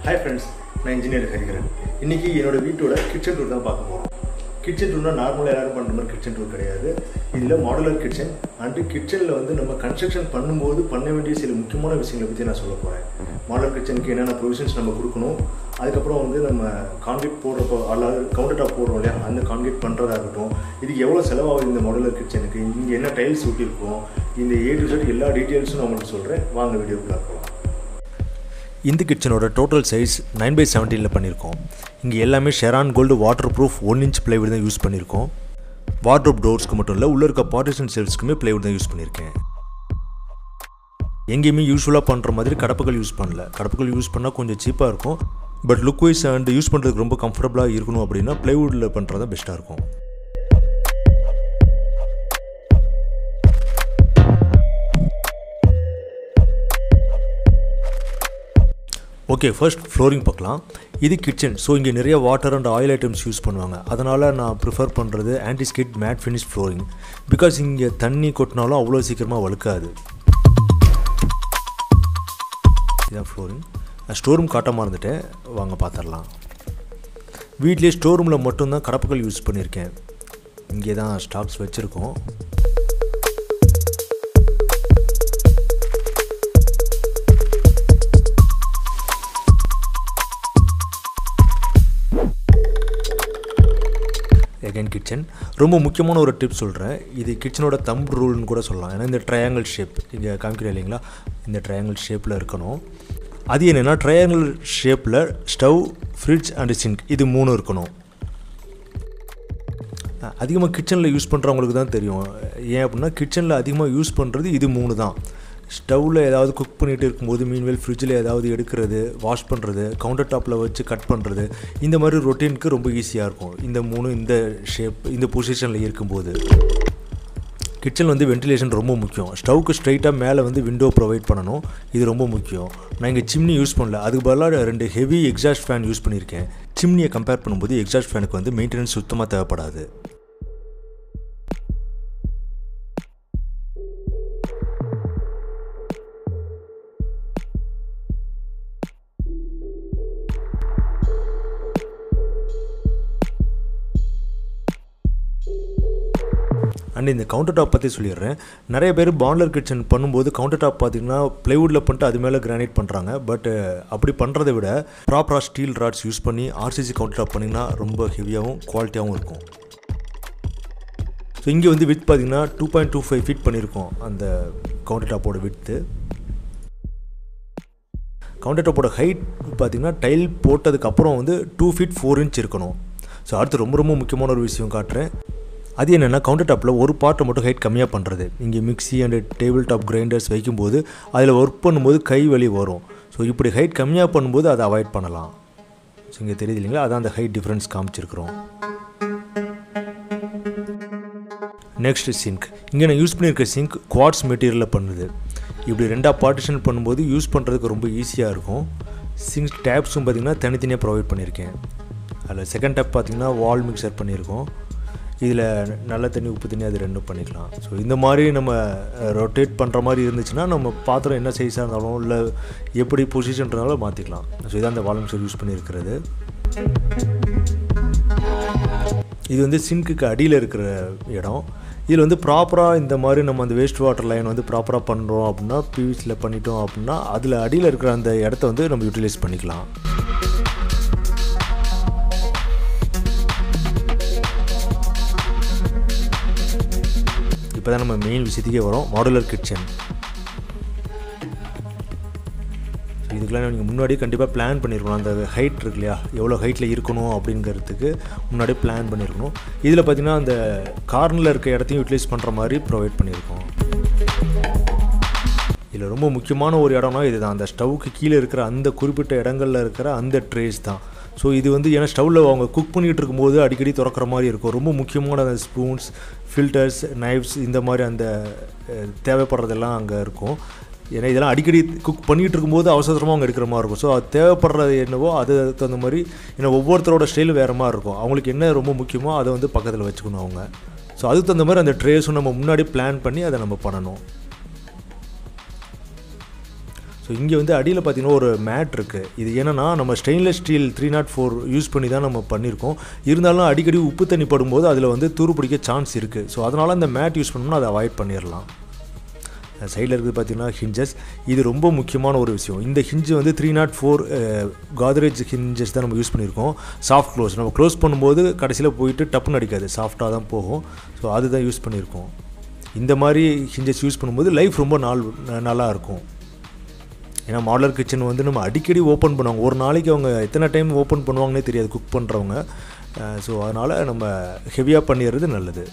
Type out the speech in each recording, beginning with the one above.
hi friends நான் engineer Hariharan இன்னைக்கு என்னோட வீட்டோட கிச்சன் டூர் தான் பார்க்க போகிறோம் கிச்சன் டூர்னா நார்மலாக எல்லாரும் பண்ணுற மாதிரி கிச்சன் டூர் கிடையாது இதில் மாடுலர் கிச்சன் அண்டு கிச்சனில் வந்து நம்ம கன்ஸ்ட்ரக்ஷன் பண்ணும்போது பண்ண வேண்டிய சில முக்கியமான விஷயங்களை பற்றி நான் சொல்ல போகிறேன் மாடலர் கிச்சனுக்கு என்னென்ன ப்ரொவிஷன்ஸ் நம்ம கொடுக்கணும் அதுக்கப்புறம் வந்து நம்ம கான்கிரீட் போடுறப்போ அதாவது கவுண்டர் டாப் போடுறோம் இல்லையா அந்த கான்கிரீட் பண்ணுறதா இருக்கட்டும் இதுக்கு எவ்வளோ செலவாகுது இந்த மாடுலர் கிச்சனுக்கு இங்கே என்ன டைல்ஸ் ஒட்டியிருக்கோம் இந்த ஏ டு செட் எல்லா டீட்டெயில்ஸும் நான் உங்களுக்கு சொல்கிறேன் வாங்க வீடியோக்குள்ள போகலாம் இந்த கிச்சனோட டோட்டல் சைஸ் நைன் பை செவன்டீனில் பண்ணியிருக்கோம் இங்கே எல்லாமே Sharon gold waterproof one inch plywood தான் யூஸ் பண்ணியிருக்கோம் வார்ட்ரோப் டோர்ஸ்க்கு மட்டும் இல்லை உள்ளே இருக்க பார்ட்டிஷன் செல்ஸ்க்குமே பிளைவுட் தான் யூஸ் பண்ணியிருக்கேன் எங்கேயுமே யூஸ்ஃபுல்லாக பண்ணுற மாதிரி கடப்புகள் யூஸ் பண்ணல கடப்புகள் யூஸ் பண்ணால் கொஞ்சம் சீப்பாக இருக்கும் but look wise and use பண்ணுறதுக்கு ரொம்ப கம்ஃபர்டபுளாக இருக்கணும் அப்படின்னா பிளைவுட்டில் பண்ணுறது தான் பெஸ்ட்டாக இருக்கும் ஓகே ஃபர்ஸ்ட் ஃப்ளோரிங் பார்க்கலாம் இது கிச்சன் ஸோ இங்கே நிறைய water and oil items use பண்ணுவாங்க அதனால் நான் ப்ரிஃபர் பண்ணுறது antiskid matt finish flooring because இங்கே தண்ணி கொட்டினாலும் அவ்வளோ சீக்கிரமாக வழுக்காது இதுதான் ஃப்ளோரிங் நான் ஸ்டோர் ரூம் காட்ட மறந்துட்டேன் வாங்க பார்த்துடலாம் வீட்லேயே ஸ்டோர் ரூமில் மட்டும்தான் கடப்புகள் யூஸ் பண்ணியிருக்கேன் இங்கே தான் ஸ்டாக்ஸ் வச்சுருக்கோம் எகைன் கிச்சன் ரொம்ப முக்கியமான ஒரு டிப் சொல்கிறேன் இது கிச்சனோட தம் ரூல்னு கூட சொல்லலாம் ஏன்னா இந்த ட்ரையாங்கிள் ஷேப் இங்கே காமிக்கிறேன் இல்லைங்களா இந்த ட்ரையாங்கிள் ஷேப்பில் இருக்கணும் அது என்னென்னா ட்ரையாங்கிள் ஷேப்பில் ஸ்டவ் ஃப்ரிட்ஜ் அண்டு சிங்க் இது மூணு இருக்கணும் அதிகமாக கிச்சனில் யூஸ் பண்ணுறவங்களுக்கு தான் தெரியும் ஏன் அப்படின்னா கிச்சனில் அதிகமாக யூஸ் பண்ணுறது இது மூணு தான் ஸ்டவ்வில் ஏதாவது குக் பண்ணிகிட்டு இருக்கும்போது மீன்வேல் ஃப்ரிட்ஜில் ஏதாவது எடுக்கிறது வாஷ் பண்ணுறது கவுண்டர் டாப்பில் வச்சு கட் பண்ணுறது இந்த மாதிரி ரொட்டீனுக்கு ரொம்ப ஈஸியாக இருக்கும் இந்த மூணு இந்த ஷேப் இந்த பொசிஷனில் இருக்கும்போது கிச்சனில் வந்து வென்டிலேஷன் ரொம்ப முக்கியம் ஸ்டவ்க்கு ஸ்ட்ரைட்டாக மேலே வந்து விண்டோ ப்ரொவைட் பண்ணணும் இது ரொம்ப முக்கியம் நான் இங்கே சிம்னி யூஸ் பண்ணல அதுக்கு பதிலாக ரெண்டு ஹெவி எக்ஸாஸ்ட் ஃபேன் யூஸ் பண்ணியிருக்கேன் சிம்னியை கம்பேர் பண்ணும்போது எக்ஸாஸ்ட் ஃபேனுக்கு வந்து மெயின்டெனன்ஸ் சுத்தமாக தேவைப்படாது அண்ட் இந்த கவுண்டர் டாப் பற்றி சொல்லிடுறேன் நிறைய பேர் பாண்ட்லர் கிச்சன் பண்ணும்போது கவுண்டர் டாப் பார்த்தீங்கன்னா ப்ளைவுட்டில் பண்ணிட்டு அது மேலே கிரானைட் பண்ணுறாங்க பட் அப்படி பண்ணுறதை விட ப்ராப்பராக ஸ்டீல் ராட்ஸ் யூஸ் பண்ணி ஆர்சிசி கவுண்டர் டாப் பண்ணிங்கன்னா ரொம்ப ஹெவியாகவும் குவாலிட்டியாகவும் இருக்கும் ஸோ இங்கே வந்து வித் பார்த்தீங்கன்னா two point two five feet பண்ணியிருக்கோம் அந்த கவுண்டர் டாப்போட வித்து கவுண்டர் டாப்போட ஹைட் பார்த்தீங்கன்னா டைல் போட்டதுக்கப்புறம் வந்து டூ ஃபீட் ஃபோர் இன்ச் இருக்கணும் ஸோ அடுத்து ரொம்ப ரொம்ப முக்கியமான ஒரு விஷயம் காட்டுறேன் அது என்னென்னா கவுண்டர் டாப்பில் ஒரு பார்ட்டை மட்டும் ஹைட் கம்மியாக பண்ணுறது இங்கே mixie and table top grinders வைக்கும்போது அதில் ஒர்க் பண்ணும்போது கை வலி வரும் ஸோ இப்படி ஹைட் கம்மியாக பண்ணும்போது அதை அவாய்ட் பண்ணலாம் ஸோ இங்கே தெரியுது இல்லைங்களா அதான் அந்த ஹைட் டிஃப்ரென்ஸ் காமிச்சிருக்கிறோம் நெக்ஸ்ட் சிங்க் இங்கே நான் யூஸ் பண்ணியிருக்க சிங்க் குவாட்ஸ் மெட்டீரியலில் பண்ணுது இப்படி ரெண்டாக பார்ட்டிஷன் பண்ணும்போது யூஸ் பண்ணுறதுக்கு ரொம்ப ஈஸியாக இருக்கும் சிங்க் டேப்ஸும் பார்த்திங்கன்னா தனித்தனியாக ப்ரொவைட் பண்ணியிருக்கேன் அதில் செகண்ட் டேப் பார்த்திங்கன்னா வால் மிக்சர் பண்ணியிருக்கோம் இதில் நல்ல தண்ணி உப்பு தண்ணி அது ரெண்டும் பண்ணிக்கலாம் ஸோ இந்த மாதிரி நம்ம ரொட்டேட் பண்ணுற மாதிரி இருந்துச்சுன்னா நம்ம பாத்திரம் என்ன சைஸாக இருந்தாலும் இல்லை எப்படி பொசிஷன்றதாலும் மாற்றிக்கலாம் ஸோ இதான் அந்த வால் மிக்சர் யூஸ் பண்ணியிருக்கிறது இது வந்து சிங்க்குக்கு அடியில் இருக்கிற இடம் இதில் வந்து ப்ராப்பராக இந்த மாதிரி நம்ம அந்த வேஸ்ட் வாட்டர் லைன் வந்து ப்ராப்பராக பண்ணுறோம் அப்படின்னா பிவிசியில் பண்ணிட்டோம் அப்படின்னா அதில் அடியில் இருக்கிற அந்த இடத்த வந்து நம்ம யூட்டிலைஸ் பண்ணிக்கலாம் இப்போ தான் நம்ம மெயின் விஷயத்துக்கே வரோம் மாடுலர் கிச்சன் இதுக்கெலாம் நீங்கள் முன்னாடியே கண்டிப்பாக பிளான் பண்ணியிருக்கணும் அந்த ஹைட் இருக்கு இல்லையா எவ்வளோ ஹைட்டில் இருக்கணும் அப்படிங்கிறதுக்கு முன்னாடியே பிளான் பண்ணியிருக்கணும் இதில் பார்த்திங்கன்னா அந்த கார்னரில் இருக்க இடத்தையும் யூட்டிலைஸ் பண்ணுற மாதிரி ப்ரொவைட் பண்ணியிருக்கோம் இதில் ரொம்ப முக்கியமான ஒரு இடம்னா இதுதான் அந்த ஸ்டவ்வுக்கு கீழே இருக்கிற அந்த குறிப்பிட்ட இடங்களில் இருக்கிற அந்த ட்ரேஸ் தான் ஸோ இது வந்து ஏன்னா ஸ்டவ்வில் அவங்க குக் பண்ணிகிட்டு இருக்கும்போது அடிக்கடி திறக்கிற மாதிரி இருக்கும் ரொம்ப முக்கியமான அந்த ஸ்பூன்ஸ் ஃபில்டர்ஸ் நைஃப்ஸ் இந்த மாதிரி அந்த தேவைப்படுறதெல்லாம் அங்கே இருக்கும் ஏன்னா இதெல்லாம் அடிக்கடி குக் பண்ணிகிட்டு இருக்கும்போது அவசரமாக அவங்க எடுக்கிற மாதிரி இருக்கும் ஸோ அது தேவைப்படுறது என்னவோ அது தகுந்த மாதிரி ஏன்னா ஒவ்வொருத்தரோட ஸ்டைலும் வேறு மாதிரி இருக்கும் அவங்களுக்கு என்ன ரொம்ப முக்கியமோ அதை வந்து பக்கத்தில் வச்சுக்கணும் அவங்க ஸோ அதுக்கு தகுந்த மாதிரி அந்த ட்ரேஸும் நம்ம முன்னாடி பிளான் பண்ணி அதை நம்ம பண்ணணும் ஸோ இங்கே வந்து அடியில் பார்த்தீங்கன்னா ஒரு மேட் இருக்குது இது என்னென்னா நம்ம stainless steel three naught four use பண்ணி தான் நம்ம பண்ணியிருக்கோம் இருந்தாலும் அடிக்கடி உப்பு தண்ணி படும்போது அதில் வந்து துரு பிடிக்க சான்ஸ் இருக்குது ஸோ அதனால் அந்த மேட் யூஸ் பண்ணோம்னா அதை அவாய்ட் பண்ணிடலாம் சைடில் இருக்குது பார்த்தீங்கன்னா ஹிஞ்சஸ் இது ரொம்ப முக்கியமான ஒரு விஷயம் இந்த ஹிஞ்சு வந்து three naught four Godrej hinges தான் நம்ம யூஸ் பண்ணியிருக்கோம் சாஃப்ட் க்ளோஸ் நம்ம க்ளோஸ் பண்ணும்போது கடைசியில் போயிட்டு டப்புன்னு அடிக்காது சாஃப்டாக தான் போகும் ஸோ அதுதான் யூஸ் பண்ணியிருக்கோம் இந்த மாதிரி ஹிஞ்சஸ் யூஸ் பண்ணும்போது லைஃப் ரொம்ப நாள் நல்லா இருக்கும் ஏன்னா மாடலர் கிச்சன் வந்து நம்ம அடிக்கடி ஓப்பன் பண்ணுவாங்க ஒரு நாளைக்கு அவங்க எத்தனை டைம் ஓப்பன் பண்ணுவாங்கன்னே தெரியாது குக் பண்ணுறவங்க ஸோ அதனால் நம்ம ஹெவியாக பண்ணிடுறது நல்லது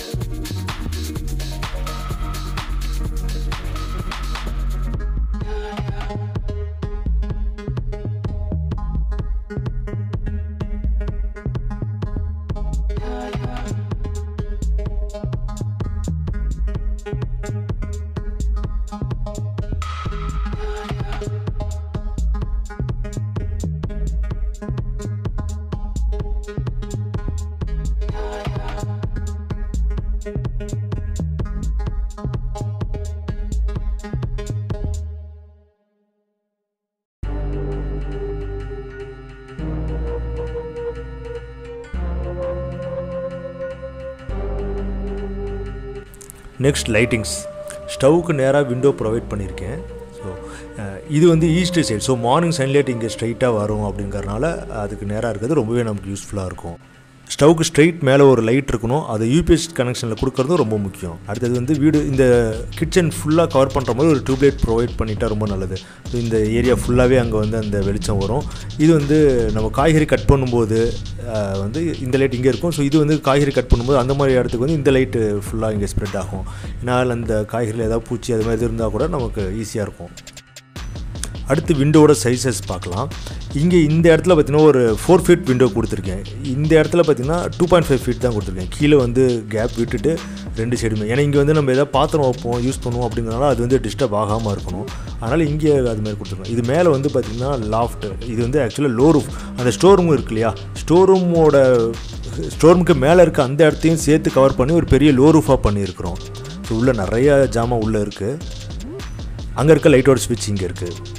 நெக்ஸ்ட் லைட்டிங்ஸ் ஸ்டவ்வுக்கு நேராக விண்டோ ப்ரொவைட் பண்ணியிருக்கேன் ஸோ இது வந்து east side so morning sunlight இங்கே ஸ்ட்ரைட்டாக வரும் அப்படிங்கறனால அதுக்கு நேராக இருக்கிறது ரொம்பவே நமக்கு யூஸ்ஃபுல்லாக இருக்கும் ஸ்டவ்வுக்கு ஸ்ட்ரைட் மேலே ஒரு லைட் இருக்கணும் அது யூபிஎஸ் கனெக்ஷனில் கொடுக்கறதும் ரொம்ப முக்கியம் அடுத்தது வந்து வீடு இந்த கிச்சன் ஃபுல்லாக கவர் பண்ணுற மாதிரி ஒரு டியூப்லைட் ப்ரொவைட் பண்ணிட்டா ரொம்ப நல்லது ஸோ இந்த ஏரியா ஃபுல்லாகவே அங்கே வந்து அந்த வெளிச்சம் வரும் இது வந்து நம்ம காய்கறி கட் பண்ணும்போது வந்து இந்த லைட் இங்கே இருக்கும் ஸோ இது வந்து காய்கறி கட் பண்ணும்போது அந்த மாதிரி இடத்துக்கு வந்து இந்த லைட்டு ஃபுல்லாக இங்கே ஸ்ப்ரெட் ஆகும் ஏன்னா அந்த காய்கறியில் ஏதாவது பூச்சி அது மாதிரி இருந்தால் கூட நமக்கு ஈஸியாக இருக்கும் அடுத்து விண்டோவோட சைஸஸ் பார்க்கலாம் இங்கே இந்த இடத்துல பார்த்தீங்கன்னா ஒரு ஃபோர் ஃபீட் விண்டோ கொடுத்துருக்கேன் இந்த இடத்துல பார்த்தீங்கன்னா டூ பாயிண்ட் ஃபைவ் ஃபீட் தான் கொடுத்துருக்கேன் கீழே வந்து கேப் விட்டுட்டு ரெண்டு சைடுமே ஏன்னா இங்கே வந்து நம்ம எதாவது பாத்திரம் வைப்போம் யூஸ் பண்ணுவோம் அப்படிங்கிறனால அது வந்து டிஸ்டர்ப் ஆகாமல் இருக்கணும் அதனால் இங்கே அது மாதிரி கொடுத்துருக்கோம் இது மேலே வந்து பார்த்திங்கன்னா லாஃப்ட் இது வந்து ஆக்சுவலாக லோ ரூஃப் அந்த ஸ்டோர் ரூம் இருக்கு இல்லையா ஸ்டோர் ரூமோட ஸ்டோர் ரூமுக்கு மேலே இருக்க அந்த இடத்தையும் சேர்த்து கவர் பண்ணி ஒரு பெரிய லோ ரூஃபாக பண்ணியிருக்கிறோம் ஸோ உள்ளே நிறைய ஜாமான் உள்ளே இருக்குது அங்கே இருக்க லைட்டோட ஸ்விட்ச் இங்கே இருக்குது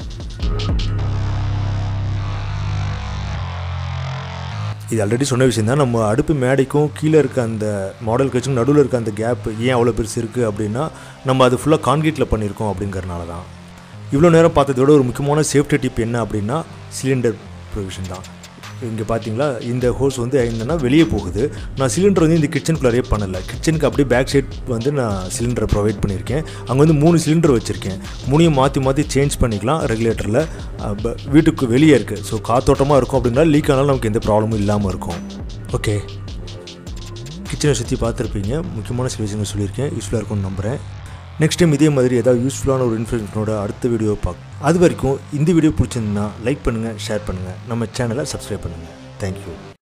இது ஆல்ரெடி சொன்ன விஷயம் தான் நம்ம அடுப்பு மேடைக்கும் கீழே இருக்க அந்த மாடல் கிச்சனும் நடுவில் இருக்க அந்த கேப் ஏன் அவ்வளோ பெருசு இருக்குது அப்படின்னா நம்ம அது ஃபுல்லாக கான்கிரீட்டில் பண்ணியிருக்கோம் அப்படிங்கிறனால தான் இவ்வளோ நேரம் பார்த்ததோட ஒரு முக்கியமான சேஃப்டி டிப் என்ன அப்படின்னா சிலிண்டர் ப்ரொவிஷன் தான் இங்கே பார்த்தீங்களா இந்த ஹோஸ் வந்து என்னென்னா வெளியே போகுது நான் சிலிண்டர் வந்து இந்த கிச்சனுக்குள்ளாரே பண்ணலை கிச்சனுக்கு அப்படியே பேக் சைட் வந்து நான் சிலிண்டரை ப்ரொவைட் பண்ணியிருக்கேன் அங்கே வந்து மூணு சிலிண்டர் வச்சுருக்கேன் மூணையும் மாற்றி மாற்றி சேஞ்ச் பண்ணிக்கலாம் ரெகுலேட்டரில் வீட்டுக்கு வெளியே இருக்குது ஸோ காத்தோட்டமாக இருக்கும் அப்படின்னா லீக் ஆனாலும் நமக்கு எந்த ப்ராப்ளமும் இல்லாமல் இருக்கும் ஓகே கிச்சனை சுற்றி பார்த்துருப்பீங்க முக்கியமான சில விஷயங்கள் சொல்லியிருக்கேன் யூஸ்ஃபுல்லாக இருக்கும்னு நம்புகிறேன் நெக்ஸ்ட் டைம் இதே மாதிரி ஏதாவது யூஸ்ஃபுல்லான ஒரு இன்ஃபர்மேஷனோட அடுத்த வீடியோ பார்க்க அது வரைக்கும் இந்த வீடியோ பிடிச்சிருந்தா லைக் பண்ணுங்கள் ஷேர் பண்ணுங்கள் நம்ம சேனலை சப்ஸ்கிரைப் பண்ணுங்கள் தேங்க்யூ